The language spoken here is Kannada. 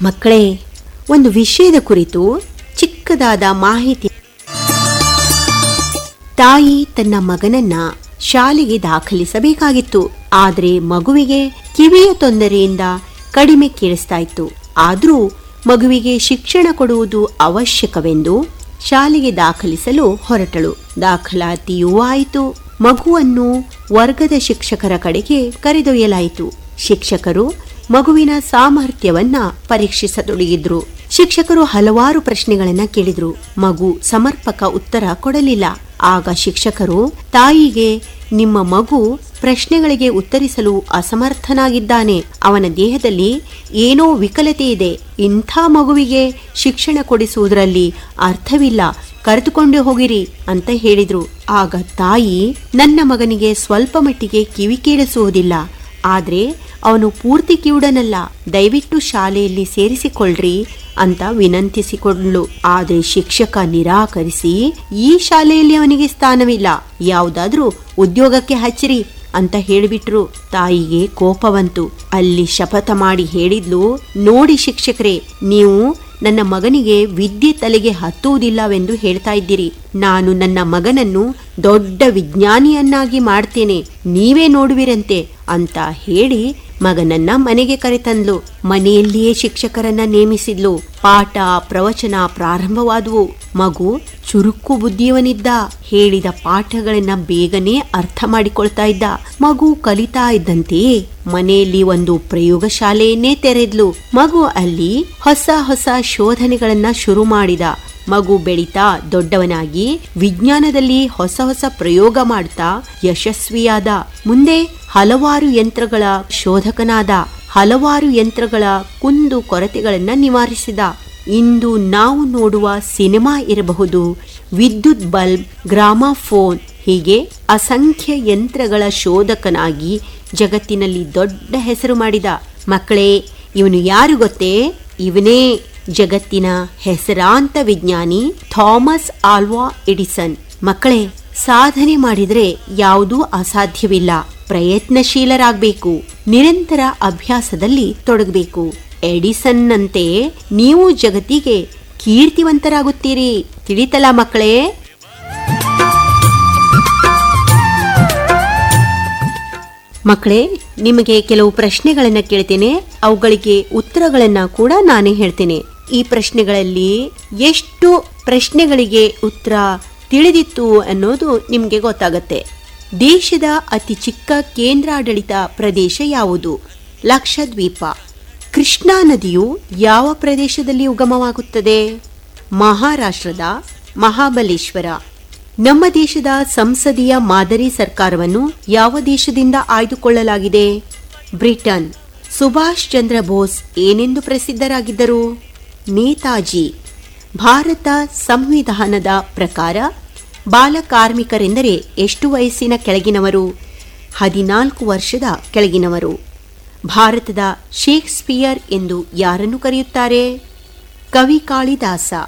ಮಕ್ಕಳೇ ಒಂದು ವಿಷಯದ ಕುರಿತು ಚಿಕ್ಕದಾದ ಮಾಹಿತಿ ತಾಯಿ ತನ್ನ ಮಗನನ್ನ ಶಾಲೆಗೆ ದಾಖಲಿಸಬೇಕಾಗಿತ್ತು ಆದರೆ ಮಗುವಿಗೆ ಕಿವಿಯ ತೊಂದರೆಯಿಂದ ಕಡಿಮೆ ಕೇಳಿಸ್ತಾ ಇತ್ತು ಆದರೂ ಮಗುವಿಗೆ ಶಿಕ್ಷಣ ಕೊಡುವುದು ಅವಶ್ಯಕವೆಂದು ಶಾಲೆಗೆ ದಾಖಲಿಸಲು ಹೊರಟಳು ದಾಖಲಾತಿಯೂ ಆಯಿತು ಮಗುವನ್ನು ವರ್ಗದ ಶಿಕ್ಷಕರ ಕಡೆಗೆ ಕರೆದೊಯ್ಯಲಾಯಿತು ಶಿಕ್ಷಕರು ಮಗುವಿನ ಸಾಮರ್ಥ್ಯವನ್ನ ಪರೀಕ್ಷಿಸತೊಡಗಿದ್ರು ಶಿಕ್ಷಕರು ಹಲವಾರು ಪ್ರಶ್ನೆಗಳನ್ನ ಕೇಳಿದ್ರು ಮಗು ಸಮರ್ಪಕ ಉತ್ತರ ಕೊಡಲಿಲ್ಲ ಆಗ ಶಿಕ್ಷಕರು ತಾಯಿಗೆ ನಿಮ್ಮ ಮಗು ಪ್ರಶ್ನೆಗಳಿಗೆ ಉತ್ತರಿಸಲು ಅಸಮರ್ಥನಾಗಿದ್ದಾನೆ ಅವನ ದೇಹದಲ್ಲಿ ಏನೋ ವಿಕಲತೆ ಇದೆ ಇಂಥ ಮಗುವಿಗೆ ಶಿಕ್ಷಣ ಕೊಡಿಸುವುದರಲ್ಲಿ ಅರ್ಥವಿಲ್ಲ ಕರೆದುಕೊಂಡು ಹೋಗಿರಿ ಅಂತ ಹೇಳಿದ್ರು ಆಗ ತಾಯಿ ನನ್ನ ಮಗನಿಗೆ ಸ್ವಲ್ಪ ಮಟ್ಟಿಗೆ ಕಿವಿ ಕೇಳಿಸುವುದಿಲ್ಲ ಆದ್ರೆ ಅವನು ಪೂರ್ತಿ ಕಿವುಡನಲ್ಲ ದಯವಿಟ್ಟು ಶಾಲೆಯಲ್ಲಿ ಸೇರಿಸಿಕೊಳ್ಳ್ರಿ ಅಂತ ವಿನಂತಿಸಿಕೊಂಡ್ಳು ಆದ್ರೆ ಶಿಕ್ಷಕ ನಿರಾಕರಿಸಿ ಈ ಶಾಲೆಯಲ್ಲಿ ಅವನಿಗೆ ಸ್ಥಾನವಿಲ್ಲ ಯಾವುದಾದ್ರೂ ಉದ್ಯೋಗಕ್ಕೆ ಹಚ್ಚಿರಿ ಅಂತ ಹೇಳಿಬಿಟ್ರು ತಾಯಿಗೆ ಕೋಪವಂತು ಅಲ್ಲಿ ಶಪಥ ಮಾಡಿ ಹೇಳಿದ್ಲು ನೋಡಿ ಶಿಕ್ಷಕರೇ ನೀವು ನನ್ನ ಮಗನಿಗೆ ವಿದ್ಯೆ ತಲೆಗೆ ಹತ್ತುವುದಿಲ್ಲವೆಂದು ಹೇಳ್ತಾ ಇದ್ದೀರಿ ನಾನು ನನ್ನ ಮಗನನ್ನು ದೊಡ್ಡ ವಿಜ್ಞಾನಿಯನ್ನಾಗಿ ಮಾಡ್ತೇನೆ ನೀವೇ ನೋಡುವಿರಂತೆ ಅಂತ ಹೇಳಿ ಮಗನನ್ನ ಮನೆಗೆ ಕರೆತಂದ್ಲು ಮನೆಯಲ್ಲಿಯೇ ಶಿಕ್ಷಕರನ್ನ ನೇಮಿಸಿದ್ಲು ಪಾಠ ಪ್ರವಚನ ಪ್ರಾರಂಭವಾದವು ಮಗು ಚುರುಕು ಬುದ್ಧಿಯವನಿದ್ದ ಹೇಳಿದ ಪಾಠಗಳನ್ನ ಬೇಗನೆ ಅರ್ಥ ಮಾಡಿಕೊಳ್ತಾ ಇದ್ದ ಮಗು ಕಲಿತಾ ಇದ್ದಂತೆಯೇ ಮನೆಯಲ್ಲಿ ಒಂದು ಪ್ರಯೋಗಶಾಲೆಯನ್ನೇ ತೆರೆದ್ಲು ಮಗು ಅಲ್ಲಿ ಹೊಸ ಹೊಸ ಶೋಧನೆಗಳನ್ನ ಶುರು ಮಾಡಿದ ಮಗು ಬೆಳೀತಾ ದೊಡ್ಡವನಾಗಿ ವಿಜ್ಞಾನದಲ್ಲಿ ಹೊಸ ಹೊಸ ಪ್ರಯೋಗ ಮಾಡ್ತಾ ಯಶಸ್ವಿಯಾದ ಮುಂದೆ ಹಲವಾರು ಯಂತ್ರಗಳ ಶೋಧಕನಾದ ಹಲವಾರು ಯಂತ್ರಗಳ ಕುಂದು ಕೊರತೆಗಳನ್ನ ನಿವಾರಿಸಿದ ಇಂದು ನಾವು ನೋಡುವ ಸಿನಿಮಾ ಇರಬಹುದು ವಿದ್ಯುತ್ ಬಲ್ಬ್ ಗ್ರಾಮಾಫೋನ್ ಹೀಗೆ ಅಸಂಖ್ಯ ಯಂತ್ರಗಳ ಶೋಧಕನಾಗಿ ಜಗತ್ತಿನಲ್ಲಿ ದೊಡ್ಡ ಹೆಸರು ಮಾಡಿದ ಮಕ್ಕಳೇ ಇವನು ಯಾರು ಗೊತ್ತೇ ಇವನೇ ಜಗತ್ತಿನ ಹೆಸರಾಂತ ವಿಜ್ಞಾನಿ ಥಾಮಸ್ ಆಲ್ವಾ ಎಡಿಸನ್ ಮಕ್ಕಳೇ ಸಾಧನೆ ಮಾಡಿದ್ರೆ ಯಾವುದೂ ಅಸಾಧ್ಯವಿಲ್ಲ ಪ್ರಯತ್ನಶೀಲರಾಗಬೇಕು ನಿರಂತರ ಅಭ್ಯಾಸದಲ್ಲಿ ತೊಡಗಬೇಕು ಎಡಿಸನ್ನಂತೆ ನೀವು ಜಗತ್ತಿಗೆ ಕೀರ್ತಿವಂತರಾಗುತ್ತೀರಿ ತಿಳಿತಲ್ಲ ಮಕ್ಕಳೇ ಮಕ್ಕಳೇ ನಿಮಗೆ ಕೆಲವು ಪ್ರಶ್ನೆಗಳನ್ನ ಕೇಳ್ತೇನೆ ಅವುಗಳಿಗೆ ಉತ್ತರಗಳನ್ನ ಕೂಡ ನಾನೇ ಹೇಳ್ತೇನೆ ಈ ಪ್ರಶ್ನೆಗಳಲ್ಲಿ ಎಷ್ಟು ಪ್ರಶ್ನೆಗಳಿಗೆ ಉತ್ತರ ತಿಳಿದಿತ್ತು ಅನ್ನೋದು ನಿಮಗೆ ಗೊತ್ತಾಗತ್ತೆ ದೇಶದ ಅತಿ ಚಿಕ್ಕ ಕೇಂದ್ರಾಡಳಿತ ಪ್ರದೇಶ ಯಾವುದು ಲಕ್ಷದ್ವೀಪ ಕೃಷ್ಣಾ ನದಿಯು ಯಾವ ಪ್ರದೇಶದಲ್ಲಿ ಉಗಮವಾಗುತ್ತದೆ ಮಹಾರಾಷ್ಟ್ರದ ಮಹಾಬಲೇಶ್ವರ ನಮ್ಮ ದೇಶದ ಸಂಸದೀಯ ಮಾದರಿ ಸರ್ಕಾರವನ್ನು ಯಾವ ದೇಶದಿಂದ ಆಯ್ದುಕೊಳ್ಳಲಾಗಿದೆ ಬ್ರಿಟನ್ ಸುಭಾಷ್ ಚಂದ್ರ ಬೋಸ್ ಏನೆಂದು ಪ್ರಸಿದ್ಧರಾಗಿದ್ದರು ನೇತಾಜಿ ಭಾರತ ಸಂವಿಧಾನದ ಪ್ರಕಾರ ಬಾಲ ಕಾರ್ಮಿಕರೆಂದರೆ ಎಷ್ಟು ವಯಸ್ಸಿನ ಕೆಳಗಿನವರು ಹದಿನಾಲ್ಕು ವರ್ಷದ ಕೆಳಗಿನವರು ಭಾರತದ ಶೇಕ್ಸ್ಪಿಯರ್ ಎಂದು ಯಾರನ್ನು ಕರೆಯುತ್ತಾರೆ ಕವಿ ಕಾಳಿದಾಸ